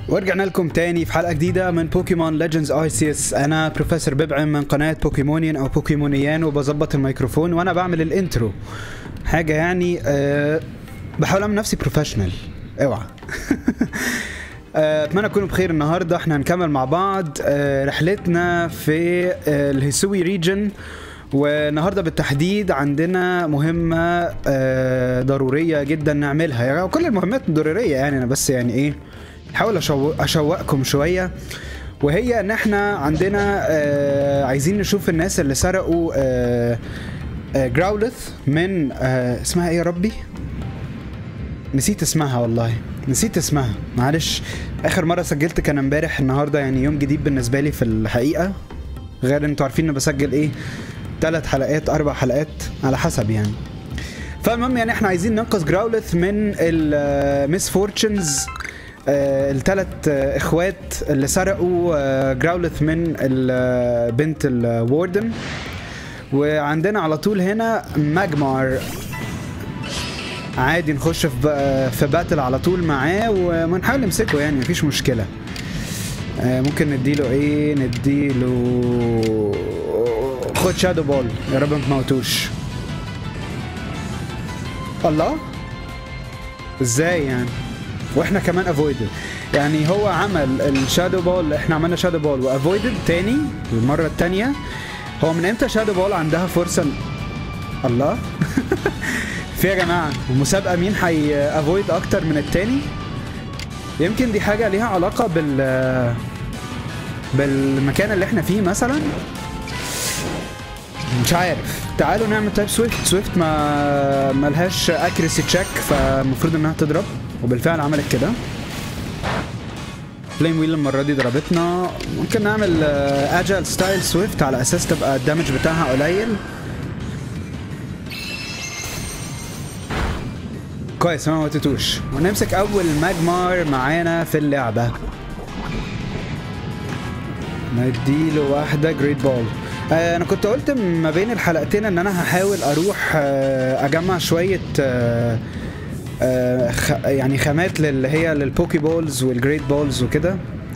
ورجعنا لكم تاني في حلقه جديده من بوكيمون ليجندز ار سي اس انا بروفيسور ببعم من قناه بوكيمونيان او بوكيمونيان وبظبط الميكروفون وانا بعمل الانترو حاجه يعني أه بحاول اعمل نفسي بروفيشنال اوعى آه، اتمنى تكونوا بخير النهارده احنا هنكمل مع بعض آه، رحلتنا في آه، الهيسوي ريجن والنهارده بالتحديد عندنا مهمه آه، ضروريه جدا نعملها يعني كل المهمات ضروريه يعني انا بس يعني ايه احاول أشو- اشوقكم شويه وهي ان احنا عندنا آه، عايزين نشوف الناس اللي سرقوا آه، آه، جراولث من آه، اسمها ايه يا ربي نسيت اسمها والله نسيت اسمها معلش اخر مره سجلت كان امبارح النهارده يعني يوم جديد بالنسبه لي في الحقيقه غير ان انتوا عارفين اني بسجل ايه ثلاث حلقات اربع حلقات على حسب يعني فالمهم يعني احنا عايزين ننقذ جراولث من الميس فورتشنز الثلاث اخوات اللي سرقوا آه، جراولث من ال- بنت الوردن وعندنا على طول هنا ماجمار عادي نخش في ب- في باتل على طول معاه ونحاول نمسكه يعني مفيش مشكله آه، ممكن نديله ايه نديله خد شادو بول يا رب ما تموتوش الله ازاي يعني واحنا كمان افويدد يعني هو عمل الشادو بول احنا عملنا شادو بول وافويدد تاني المره التانيه هو من امتى شادو بول عندها فرصه ن- الله في يا جماعه المسابقه مين هي افويد اكتر من التاني يمكن دي حاجه ليها علاقه بال بالمكان اللي احنا فيه مثلا مش عارف تعالوا نعمل تايب سويفت سويفت ما ملهاش اكريسي تشيك فالمفروض انها تضرب وبالفعل عملت كده فليم ويل المره دي ضربتنا ممكن نعمل اجل ستايل سويفت على اساس تبقى الدمج بتاعها قليل كويس ما موتتوش ونمسك اول ماجمار معانا في اللعبه نديله واحده جريت بول آه انا كنت قلت ما بين الحلقتين ان انا هحاول اروح آه اجمع شويه آه آه خ يعني خامات اللي هي للبوكي بولز والجريت بولز وكده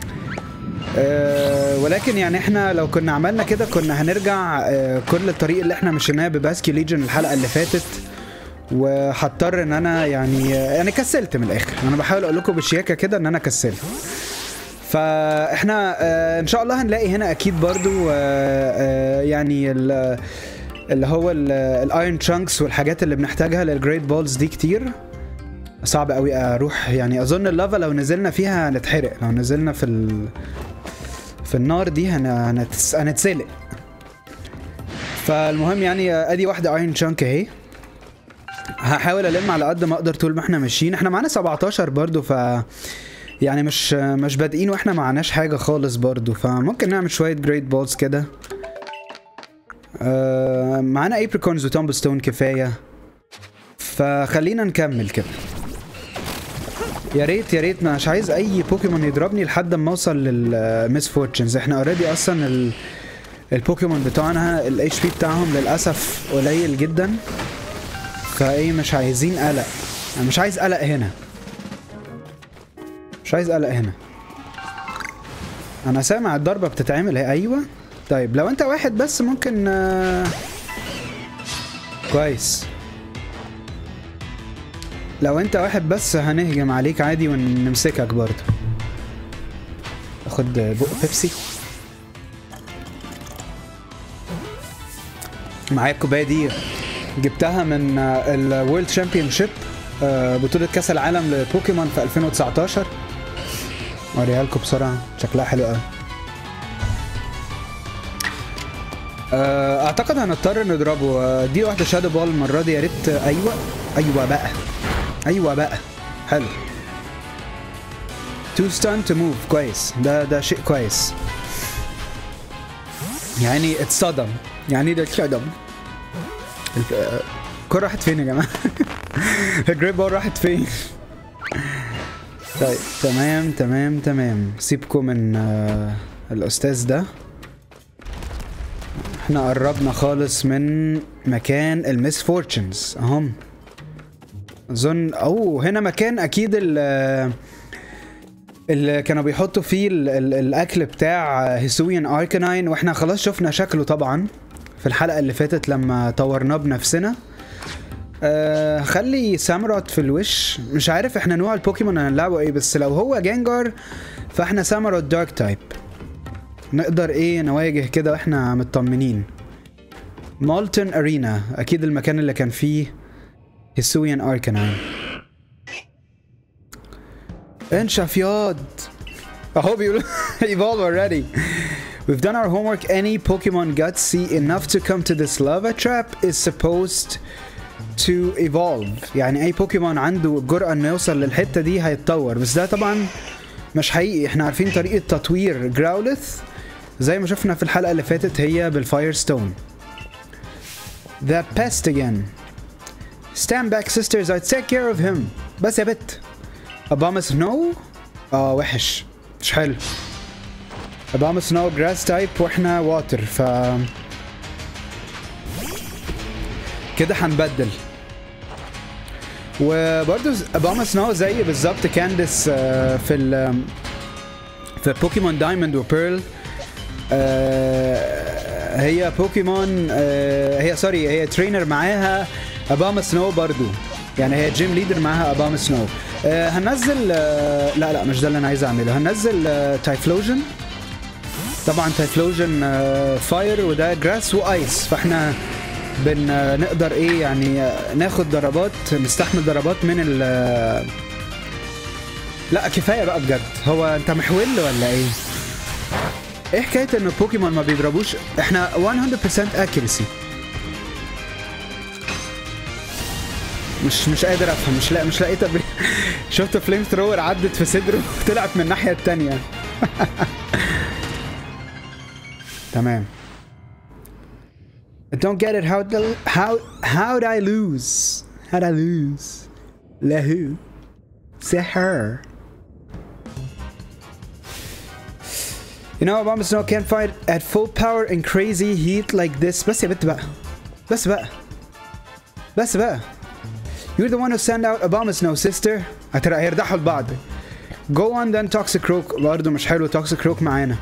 آه ولكن يعني احنا لو كنا عملنا كده كنا هنرجع آه كل الطريق اللي احنا مشيناه بباسكي ليجن الحلقه اللي فاتت وهضطر ان انا يعني يعني كسلت من الاخر انا بحاول اقول لكم بشياكه كده ان انا كسلت فاحنا آه ان شاء الله هنلاقي هنا اكيد برضو آه آه يعني ال- اللي هو الايرون تشانكس والحاجات اللي بنحتاجها للجريت بولز دي كتير صعب قوي اروح يعني اظن اللافا لو نزلنا فيها هنتحرق لو نزلنا في ال... في النار دي هن... هنتس... هنتسلق فالمهم يعني آه، ادي واحده ايرون تشانك اهي هحاول الم على قد ما اقدر طول ما احنا ماشيين احنا معانا 17 برضو ف يعني مش مش بادئين واحنا معناش حاجه خالص برضو فممكن نعمل شويه جريت بولز كده آه معانا ايبريكونز وتومبل ستون كفايه فخلينا نكمل كده يا ريت يا ريت مش عايز اي بوكيمون يضربني لحد ما اوصل للميس فورتشنز احنا اوريدي اصلا ال البوكيمون بتوعنا الاتش بي بتاعهم للاسف قليل جدا فايه مش عايزين قلق انا مش عايز قلق هنا مش عايز قلق هنا انا سامع الضربه بتتعمل اهي ايوه طيب لو انت واحد بس ممكن آه، كويس لو انت واحد بس هنهجم عليك عادي ونمسكك برضه اخد بق بيبسي معايا الكوبايه دي جبتها من الورلد شامبيون شيب بطولة كأس العالم لبوكيمون في 2019 اوريها لكم بسرعة شكلها حلو قوي آه، اعتقد هنضطر نضربه آه، دي واحدة شادو بول المرة دي يا ريت ايوه ايوه بقى ايوه بقى حلو تو ستان تو موف كويس ده ده شيء كويس يعني اتصدم يعني ده اتصدم الك- الكرة راحت فين يا جماعة؟ الجريب بول راحت فين؟ طيب تمام تمام تمام سيبكم من آه، الأستاذ ده احنا قربنا خالص من مكان الميس فورتشنز اهم اظن اوه هنا مكان اكيد ال اللي كانوا بيحطوا فيه ال ال الاكل بتاع هيسويان اركاناين واحنا خلاص شفنا شكله طبعا في الحلقه اللي فاتت لما طورناه بنفسنا أه خلي سامرات في الوش مش عارف احنا نوع البوكيمون هنلعبه ايه بس لو هو جانجار فاحنا سامرات دارك تايب نقدر ايه نواجه كده واحنا مطمنين مولتن ارينا اكيد المكان اللي كان فيه هيسويان اركاناين انشف ياض اهو بيقولوا evolve already We've done our homework. Any Pokemon gutsy enough to come to this lava trap is supposed to evolve. يعني أي بوكيمون عنده الجرأة إنه يوصل للحتة دي هيتطور، بس ده طبعا مش حقيقي، إحنا عارفين طريقة تطوير جراولث زي ما شفنا في الحلقة اللي فاتت هي بالفاير ستون. The pest again. Stand back sisters, I'd take care of him. بس يا بت. Obama Snow؟ اه وحش مش حلو. Obama Snow grass type واحنا water ف كده هنبدل وبرضه Obama Snow زي بالظبط كاندس آه، في ال في بوكيمون دايموند وبيرل هي بوكيمون آه، هي سوري هي ترينر معاها اباما سنو برضو يعني هي جيم ليدر معاها اباما سنو آه، هننزل آه، لا لا مش ده اللي انا عايز اعمله هننزل آه، تايفلوجن طبعا تايفلوجن آه، فاير وده جراس وايس فاحنا بن آه، نقدر ايه يعني آه، ناخد ضربات نستحمل ضربات من ال آه، لا كفايه بقى بجد هو انت محول ولا ايه ايه حكايه ان البوكيمون ما بيضربوش احنا 100% اكيرسي مش مش قادر افهم مش لا مش لاقي تبرير شفت فليم ثرور عدت في صدره وطلعت من الناحيه التانية تمام I don't get it how the, how how'd I lose how'd I lose لا who say her You know Obama Snow can't fight at full power in crazy heat like this بس يا بنت بقى بس بقى بس بقى You're the one who sent out Obama Snow sister هترى هيردحوا لبعض Go on then Toxic Croak برضه مش حلو Toxic Croak معانا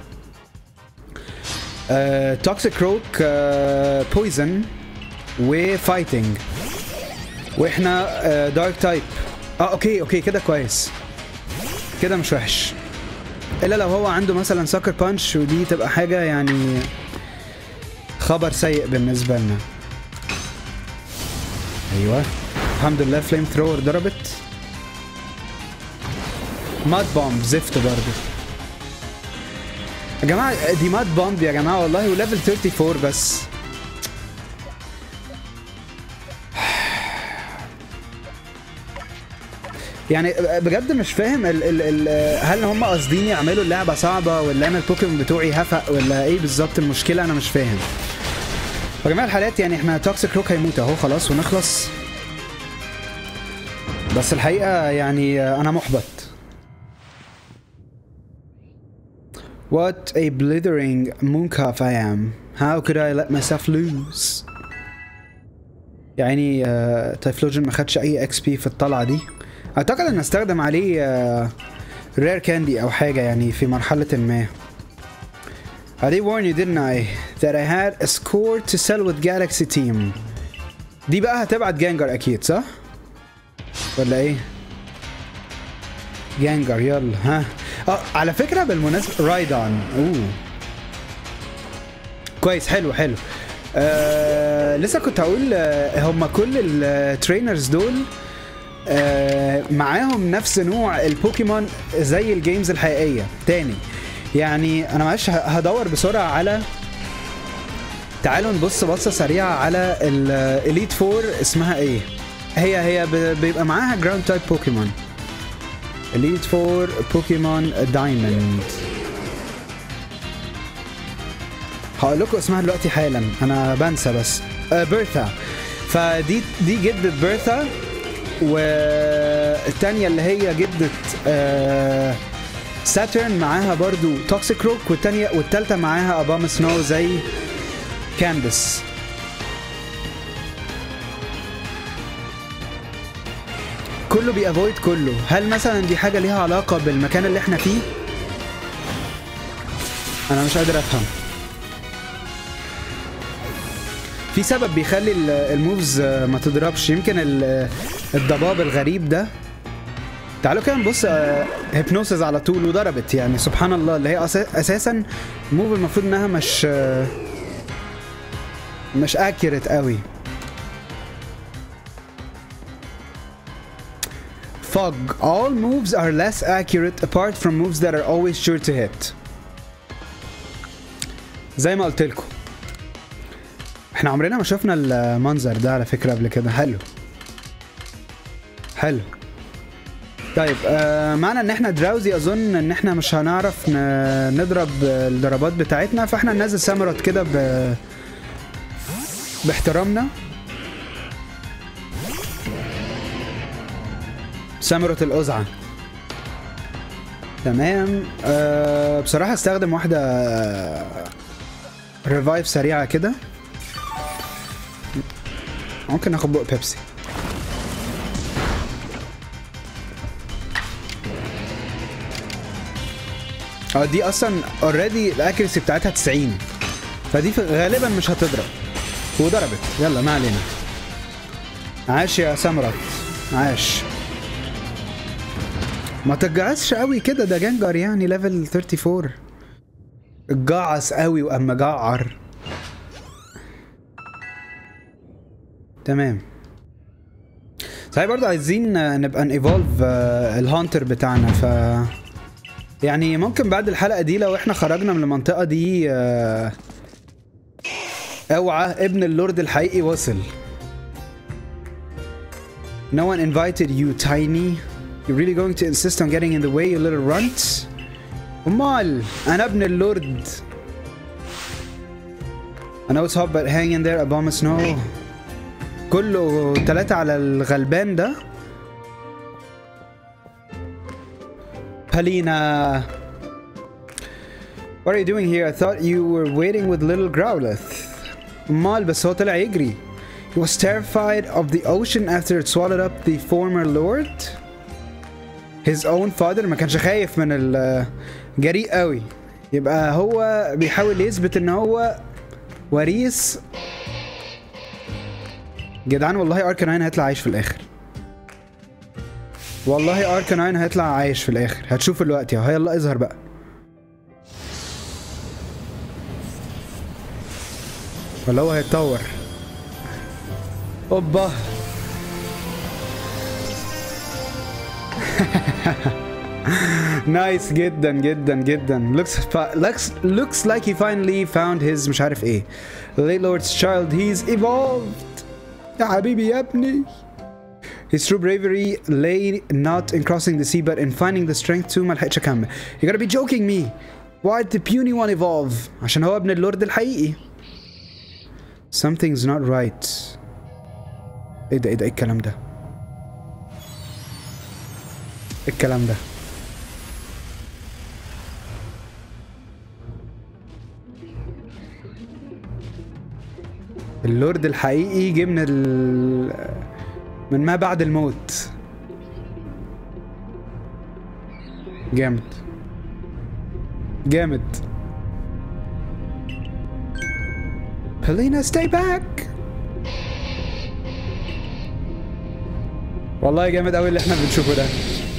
uh, Toxic Croak uh, Poison و Fighting واحنا uh, Dark Type اه اوكي اوكي كده كويس كده مش وحش الا لو هو عنده مثلا ساكر بانش ودي تبقى حاجه يعني خبر سيء بالنسبه لنا ايوه الحمد لله فليم ثرور ضربت ماد بومب زفت برضه يا جماعه دي ماد بومب يا جماعه والله وليفل 34 بس يعني بجد مش فاهم ال ال ال هل هم قاصدين يعملوا اللعبه صعبه ولا انا البوكيمون بتوعي هفق ولا ايه بالظبط المشكله انا مش فاهم يا جماعه الحالات يعني احنا توكسيك روك هيموت اهو خلاص ونخلص بس الحقيقه يعني انا محبط What a blithering mooncalf I am. How could I let myself lose? يعني آه، تايفلوجن ما خدش اي اكس بي في الطلعه دي اعتقد ان استخدم عليه رير كاندي او حاجه يعني في مرحله ما I did warn you didn't I that I had a score to settle with Galaxy Team دي بقى هتبعت جانجر اكيد صح ولا ايه جانجر يلا ها اه على فكره بالمناسبه رايدون اوه كويس حلو حلو آه لسه كنت هقول آه هم كل الترينرز دول آه معاهم نفس نوع البوكيمون زي الجيمز الحقيقيه تاني يعني انا معلش ه- هدور بسرعه على تعالوا نبص بصه سريعه على الاليت فور اسمها ايه هي هي ب- بيبقى معاها جراوند تايب بوكيمون اليت فور بوكيمون دايموند هقول لكم اسمها دلوقتي حالا انا بنسى بس آه بيرثا فدي دي جدة بيرثا والتانية اللي هي جدة آه ساترن معاها برضو توكسيك روك والتانية والتالتة معاها اباما سنو زي كله بيأفويد كله هل مثلا دي حاجة ليها علاقة بالمكان اللي احنا فيه انا مش قادر افهم في سبب بيخلي ال- الموفز آه، ما تضربش يمكن ال- الضباب الغريب ده تعالوا كده نبص هيبنوسز على طول وضربت يعني سبحان الله اللي هي أسا- اساسا موف المفروض انها مش آه، مش اكيوريت قوي Fog. All moves are less accurate apart from moves that are always sure to hit. زي ما قلت لكم. احنا عمرنا ما شفنا المنظر ده على فكرة قبل كده حلو. حلو. طيب آه معنى ان احنا دراوزي اظن ان احنا مش هنعرف ن- نضرب الضربات بتاعتنا فاحنا ننزل سامرات كده ب باحترامنا سامرة القزعة تمام أه بصراحة استخدم واحدة ريفايف سريعة كده ممكن ناخد بق بيبسي اه دي اصلا اوريدي الاكيرسي بتاعتها 90 فدي في- غالبا مش هتضرب وضربت يلا ما علينا عاش يا سمرة عاش ما تجعسش قوي كده ده جنجر يعني ليفل 34 اتجعس قوي واما جعر تمام صحيح برضه عايزين نبقى نيفولف الهانتر بتاعنا ف يعني ممكن بعد الحلقة دي لو احنا خرجنا من المنطقة دي آه، اوعى ابن اللورد الحقيقي وصل No one invited you, Tiny. You're really going to insist on getting in the way, you little runt? أمال أنا ابن اللورد. I know it's hot but hang in there, Obama Snow. كله تلاتة على الغلبان ده. Palina. What are you doing here? I thought you were waiting with little Growlithe. أمال بس هو طلع يجري. He was terrified of the ocean after it swallowed up the former lord. His own father ما كانش خايف من ال جريء قوي. يبقى هو بيحاول يثبت ان هو وريث جدعان والله اركاناين هيطلع عايش في الاخر. والله اركاناين هيطلع عايش في الاخر هتشوف الوقت اهو يلا اظهر بقى ولا هو هيتطور اوبا نايس جدا جدا جدا looks looks looks like he finally found his مش عارف ايه late lord's child he's evolved يا حبيبي يا ابني His true bravery lay not in crossing the sea but in finding the strength to ما لحقتش اكمل You gotta be joking me Why did the puny one evolve عشان هو ابن اللورد الحقيقي Something's not right ايه ده ايه ده ايه الكلام ده ايه الكلام ده اللورد الحقيقي جه من ال من ما بعد الموت جامد جامد Helena stay back والله جامد قوي اللي احنا بنشوفه ده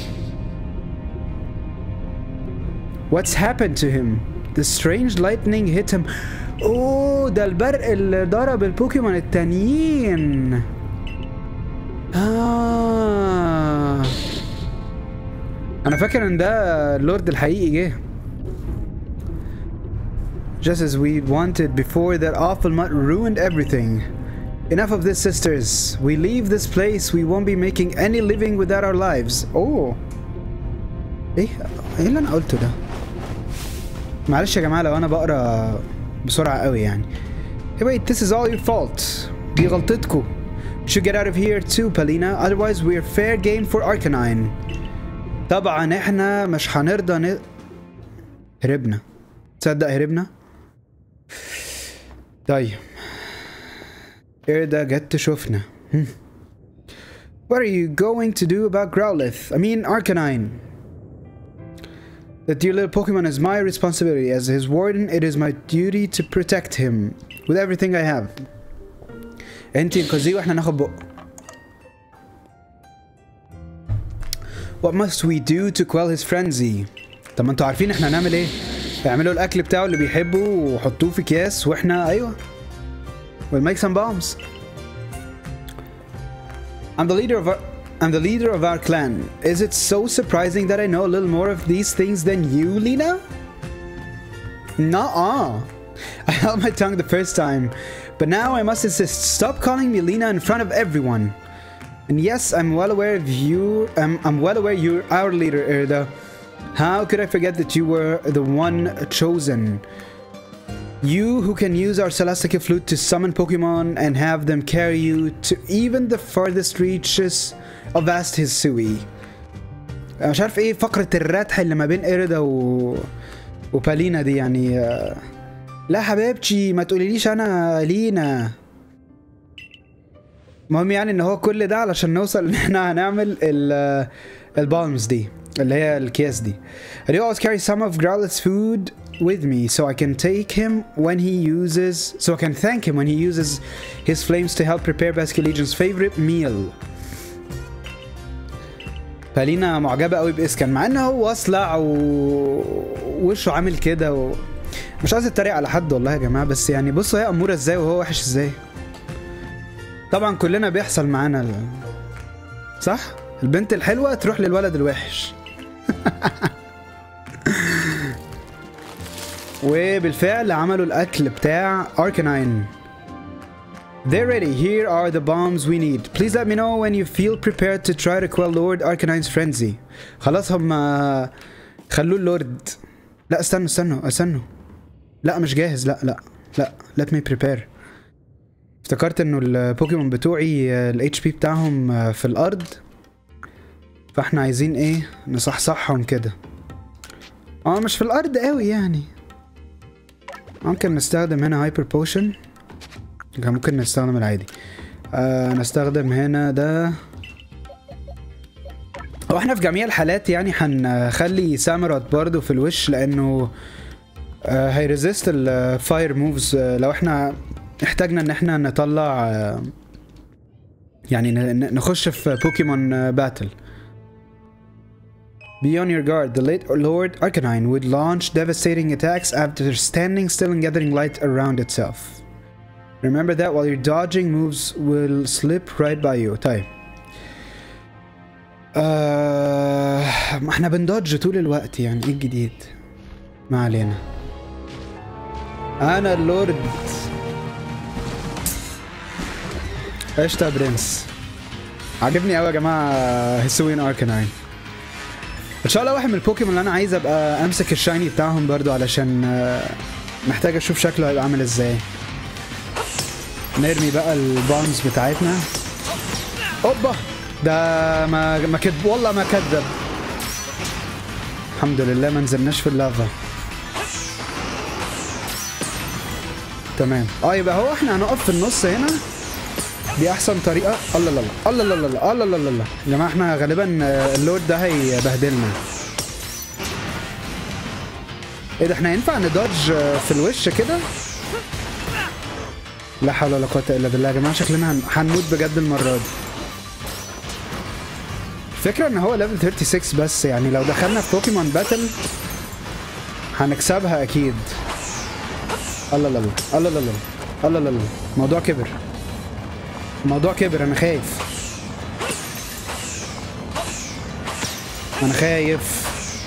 What's happened to him? The strange lightning hit him. اوه ده البرق اللي ضرب البوكيمون التانيين. آه. انا فاكر ان ده اللورد الحقيقي جه. Just as we wanted before that awful mud ruined everything. Enough of this, sisters. We leave this place. We won't be making any living without our lives. اوه. ايه ايه اللي انا قلته ده؟ معلش يا جماعه لو انا بقرا بسرعه قوي يعني. Hey wait, this is all your fault. دي غلطتكم. You should get out of here too, Palina. Otherwise we're fair game for Arcanine. طبعا احنا مش هنرضى ن... هربنا. تصدق هربنا؟ طيب. ايه ده جت تشوفنا. هم. What are you going to do about Growlithe? I mean Arcanine. That dear little Pokemon is my responsibility. As his warden, it is my duty to protect him with everything I have. انتي انقذيه واحنا ناخد بقه. What must we do to quell his frenzy? طب ما انتوا عارفين احنا هنعمل ايه؟ اعملوا الاكل بتاعه اللي بيحبه وحطوه في اكياس واحنا ايوه. We'll make some bombs. I'm the leader of our I'm the leader of our clan. Is it so surprising that I know a little more of these things than you, Lena? Nuh-uh. I held my tongue the first time, but now I must insist. Stop calling me Lena in front of everyone. And yes, I'm well aware of you. I'm, I'm well aware you're our leader, Erda. How could I forget that you were the one chosen? You who can use our Celestica flute to summon Pokemon and have them carry you to even the farthest reaches of vast Hisui. أنا مش عارف ايه فقرة الردح اللي ما بين إيريدا و... وبالينا دي يعني آه، لا حبيبتي ما تقوليليش انا لينا المهم يعني ان هو كل ده علشان نوصل ان احنا هنعمل ال البالمز دي اللي هي الكيس دي I do always carry some of Growlithe's food with me so I can take him when he uses so I can thank him when he uses his flames to help prepare Basket Legion's favorite meal فالينا معجبة قوي بإسكان مع ان هو اصلع ووشه عامل كده و... مش عايز اتريق على حد والله يا جماعة بس يعني بصوا هي أمورة ازاي وهو وحش ازاي طبعا كلنا بيحصل معانا ال... صح؟ البنت الحلوة تروح للولد الوحش وبالفعل عملوا الأكل بتاع أركناين They're ready. Here are the bombs we need. Please let me know when you feel prepared to try to quell Lord Arcanine's frenzy. خلاص هم خلوه اللورد لا استنوا استنوا استنوا لا مش جاهز لا لا لا let me prepare افتكرت انه البوكيمون بتوعي ال HP بتاعهم في الارض فاحنا عايزين ايه نصحصحهم كده اه مش في الارض قوي يعني ممكن نستخدم هنا هايبر بوشن كان ممكن نستخدم العادي آه نستخدم هنا ده هو احنا في جميع الحالات يعني هنخلي سامرات برضو في الوش لانه آه هيريزيست الفاير موفز لو احنا احتاجنا ان احنا نطلع آه يعني ن- نخش في بوكيمون باتل Be on your guard. The late Lord Arcanine would launch devastating attacks after standing still and gathering light around itself. Remember that while you're dodging moves will slip right by you. طيب. آه ما احنا بندodge طول الوقت يعني ايه الجديد؟ ما علينا. انا اللورد. قشطة يا برنس. عاجبني قوي يا جماعة هيسوين اركناين. ان شاء الله واحد من البوكيمون اللي انا عايز ابقى امسك الشايني بتاعهم برضو علشان آه، محتاج اشوف شكله هيبقى عامل ازاي نرمي بقى البونز بتاعتنا اوبا ده ما ما كدب والله ما كذب الحمد لله ما نزلناش في اللافا تمام اه يبقى هو احنا هنقف في النص هنا دي احسن طريقه الله الله الله الله الله الله الله الله الله الله يا جماعه احنا غالبا آه، اللورد ده هيبهدلنا ايه ده احنا ينفع ندodge آه، في الوش كده لا حول ولا قوه الا بالله يا جماعه شكلنا هن- هنموت بجد المره دي الفكره ان هو ليفل 36 بس يعني لو دخلنا في بوكيمون باتل هنكسبها اكيد الله الله الله الله الله الله الله الله الله الموضوع كبر الموضوع كبر انا خايف انا خايف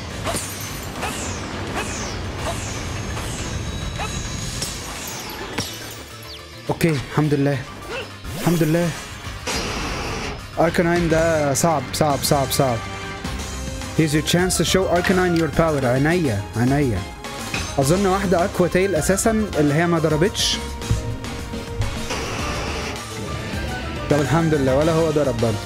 اوكي الحمد لله الحمد لله اركاناين ده صعب صعب صعب صعب Here's your chance to show Arcanine your power عينيا عينيا اظن واحدة اكوا تيل اساسا اللي هي ما ضربتش طب الحمد لله ولا هو ضرب برضه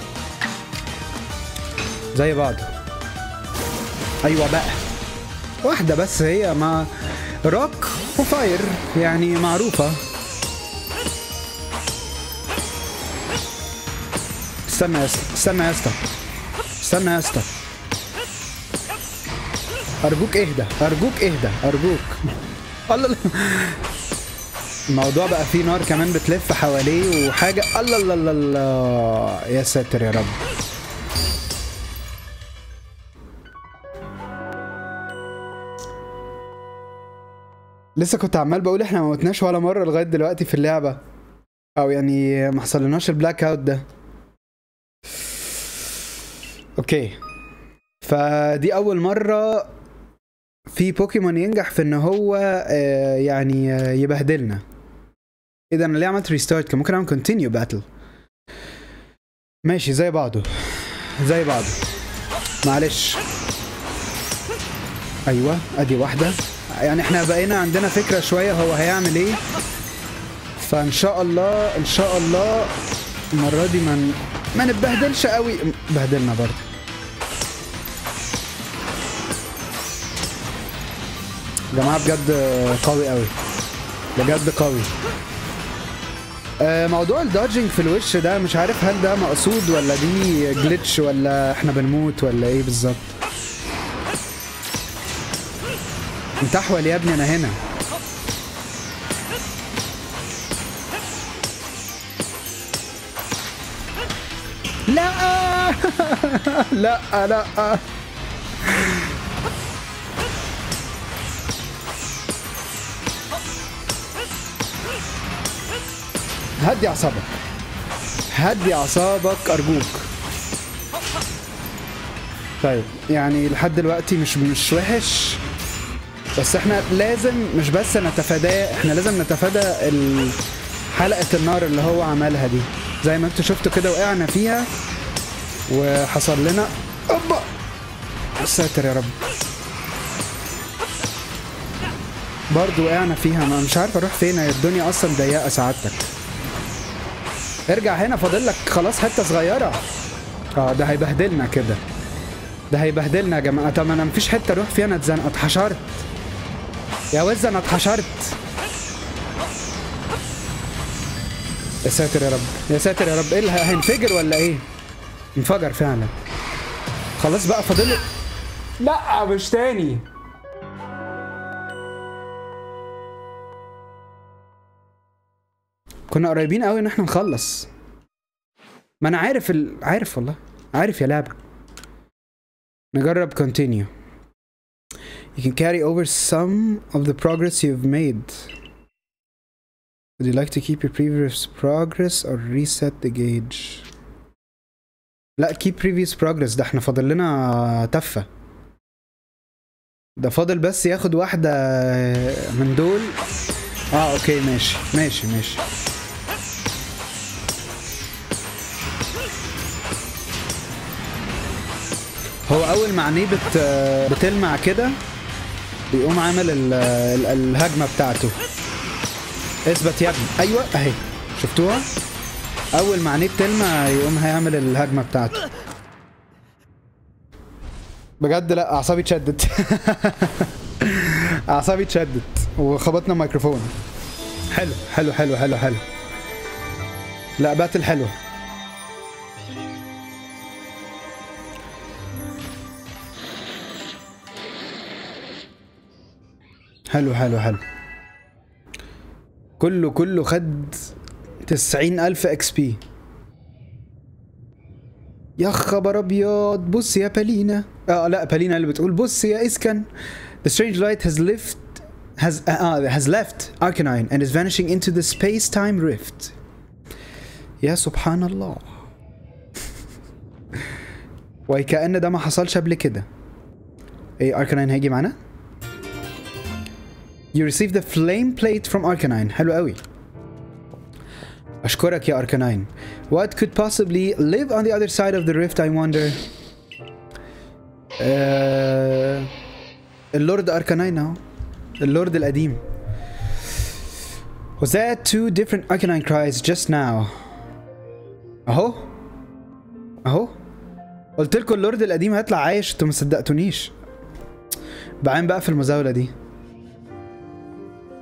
زي بعض ايوه بقى واحدة بس هي ما روك وفاير يعني معروفة استنى يا اسطى استنى يا اسطى استنى يا اسطى ارجوك اهدى ارجوك اهدى ارجوك الله الله الموضوع بقى فيه نار كمان بتلف حواليه وحاجه الله الله الله الله يا ساتر يا رب لسه كنت عمال بقول احنا ما موتناش ولا مره لغايه دلوقتي في اللعبه او يعني ما حصلناش البلاك اوت ده اوكي فدي اول مره في بوكيمون ينجح في ان هو آه، يعني آه، يبهدلنا اذا انا ليه عملت ريستارت كان ممكن اعمل كونتينيو باتل ماشي زي بعضه زي بعضه معلش ايوه ادي واحده يعني احنا بقينا عندنا فكره شويه هو هيعمل ايه فان شاء الله ان شاء الله المره دي ما ن- ما نتبهدلش قوي بهدلنا برضه يا جماعه بجد قوي قوي بجد قوي آه، موضوع الدodging في الوش ده مش عارف هل ده مقصود ولا دي جلitch ولا احنا بنموت ولا ايه بالظبط انت احول يا ابني انا هنا لا لا لا هدي اعصابك هدي اعصابك ارجوك طيب يعني لحد دلوقتي مش مش وحش بس احنا لازم مش بس نتفاداه احنا لازم نتفادى ال- حلقة النار اللي هو عملها دي زي ما انتوا شفتوا كده وقعنا فيها وحصل لنا اوبا يا ساتر يا رب برضه وقعنا فيها ما مش عارف اروح فين هي الدنيا اصلا ضيقه سعادتك ارجع هنا فاضل لك خلاص حته صغيره اه ده هيبهدلنا كده ده هيبهدلنا يا جماعه طب انا مفيش حته اروح فيها انا اتزنق اتحشرت يا وز انا اتحشرت يا ساتر يا رب يا ساتر يا رب ايه اللي هينفجر ولا ايه انفجر فعلا خلاص بقى فاضل لي- لا مش تاني كنا قريبين قوي ان احنا نخلص ما انا عارف ال... عارف والله عارف يا لعبة نجرب continue You can carry over some of the progress you've made. Would you like to keep your previous progress or reset the gauge? لا keep previous progress ده احنا فاضل لنا تفة ده فاضل بس ياخد واحدة من دول اه اوكي ماشي ماشي ماشي هو اول ما عينيه بت بتلمع كده بيقوم عامل ال... ال... الهجمه بتاعته اثبت يا ابني ايوه اهي شفتوها اول ما عينيه بتلمع يقوم هيعمل الهجمه بتاعته بجد لا اعصابي اتشدت اعصابي اتشدت وخبطنا الميكروفون حلو حلو حلو حلو حلو لا باتل حلوه حلو حلو حلو كله كله خد تسعين ألف اكس بي يا خبر ابيض بص يا بالينا اه لا بالينا اللي بتقول بص يا اسكن The strange light has left has uh, has left Arcanine and is vanishing into the space-time rift. يا سبحان الله. وكأن ده ما حصلش قبل كده. ايه Arcanine هيجي معانا؟ You received the flame plate from Arcanine. حلو قوي. أشكرك يا Arcanine. What could possibly live on the other side of the rift I wonder? آه... اللورد أركاناين أهو. اللورد القديم. Was that two different Arcanine cries just now? أهو. أهو. قلت لكم اللورد القديم هيطلع عايش انتوا ما صدقتونيش. بعين بقى في المزاولة دي.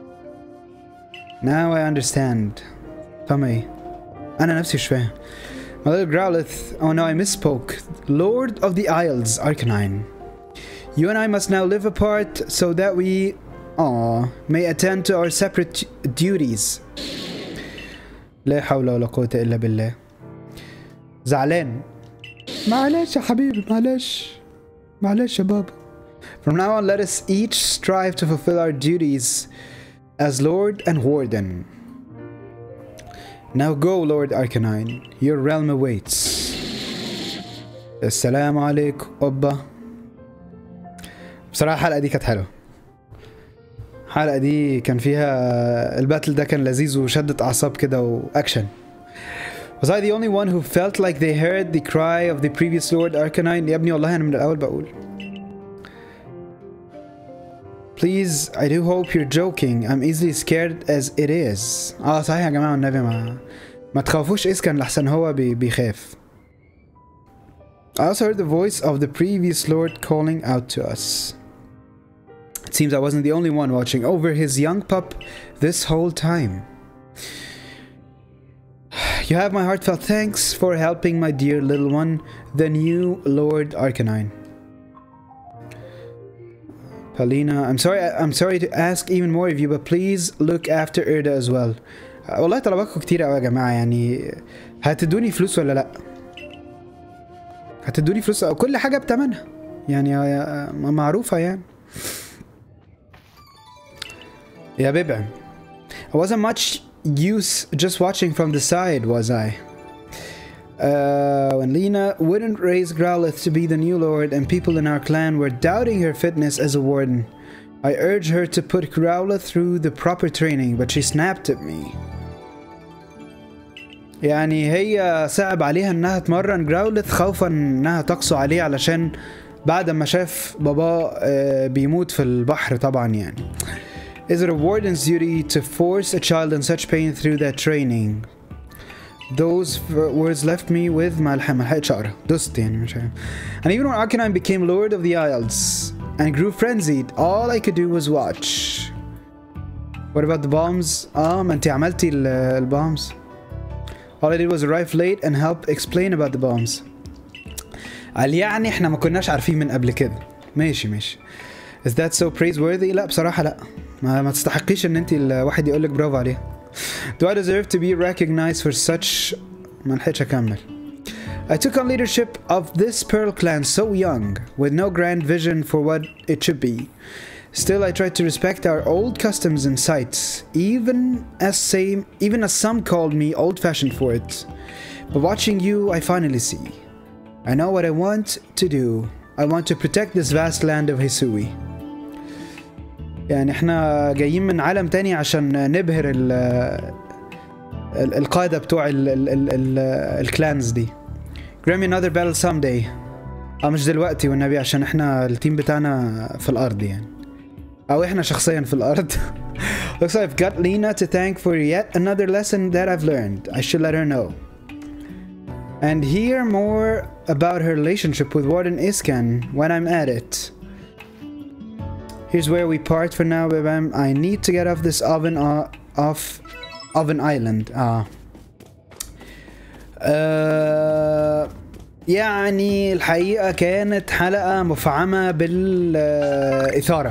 Now I understand. فاهم ايه؟ انا نفسي مش فاهم My little Growlithe. Oh no, I misspoke. Lord of the Isles, Arcanine. You and I must now live apart so that we, aw, may attend to our separate duties. لا حول ولا قوة إلا بالله. زعلان. معلش يا حبيبي معلش. معلش يا بابا. From now on, let us each strive to fulfill our duties as Lord and Warden. Now go, Lord Arcanine. Your realm awaits. السلام عليكم أوبا. بصراحة الحلقة دي كانت حلوة. الحلقة دي كان فيها الباتل ده كان لذيذ وشدة أعصاب كده وأكشن. Was I the only one who felt like they heard the cry of the previous Lord Arcanine? يا ابني والله أنا من الأول بقول. Please, I do hope you're joking. I'm easily scared as it is. اه صحيح يا جماعة النبي ما ما تخافوش اسكن لحسن هو بي... بيخاف. I also heard the voice of the previous lord calling out to us. It seems I wasn't the only one watching over his young pup this whole time. You have my heartfelt thanks for helping my dear little one, the new Lord Arcanine. Paulina, I'm sorry I'm sorry to ask even more of you, but please look after Erda as well. والله طلباتكم كتير قوي يا جماعة يعني هتدوني فلوس ولا لأ؟ هتدوني فلوس كل حاجة بتمنها يعني معروفة يعني يا ببع I wasn't much use just watching from the side was I uh, when Lena wouldn't raise Growlithe to be the new lord and people in our clan were doubting her fitness as a warden I urged her to put Growlithe through the proper training but she snapped at me يعني هي صعب عليها انها تمرن جراولث خوفا انها تقسو عليه علشان بعد ما شاف باباه بيموت في البحر طبعا يعني Is it a warden's duty to force a child in such pain through that training? Those words left me with ما لحقتش اقرا دست يعني مش عارف And even when Arcanine became Lord of the Isles and grew frenzied all I could do was watch What about the bombs? اه ما انت عملتي البومبs All I did was arrive late and help explain about the bombs. قال يعني احنا ما كناش عارفين من قبل كده. ماشي ماشي. Is that so praiseworthy؟ لا بصراحة لا. ما, ما تستحقيش ان انت الواحد يقول لك برافو عليها. Do I deserve to be recognized for such ما لحقتش اكمل. I took on leadership of this Pearl clan so young, with no grand vision for what it should be. Still, I tried to respect our old customs and sites, even as same, even as some called me old-fashioned for it. But watching you, I finally see. I know what I want to do. I want to protect this vast land of Hisui. يعني احنا جايين من عالم تاني عشان نبهر ال ال القادة بتوع ال ال ال ال الكلانز دي. Grant me another battle someday. اه مش دلوقتي والنبي عشان احنا التيم بتاعنا في الارض يعني. او احنا شخصيا في الارض looks like I've got Lena to thank for yet another lesson that I've learned I should let her know and hear more about her relationship with Warden Iskan when I'm at it here's where we part for now Bebam I need to get off this oven uh, off oven island ah uh, يعني الحقيقة كانت حلقة مفعمة بالإثارة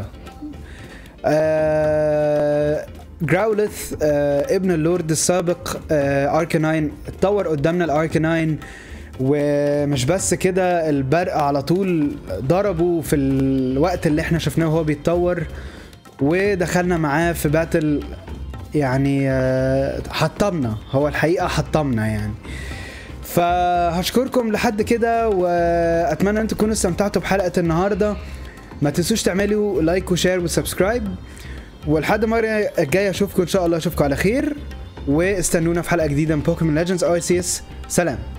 آه جراولث آه ابن اللورد السابق آه اركاناين اتطور قدامنا الاركاناين ومش بس كده البرق على طول ضربه في الوقت اللي احنا شفناه وهو بيتطور ودخلنا معاه في باتل يعني آه حطمنا هو الحقيقه حطمنا يعني فهشكركم لحد كده واتمنى ان تكونوا استمتعتوا بحلقه النهارده ما تنسوش تعملوا لايك وشير وسبسكرايب ولحد المره الجايه اشوفكم ان شاء الله اشوفكم على خير واستنونا في حلقه جديده من بوكيمون ليجندز او سي اس سلام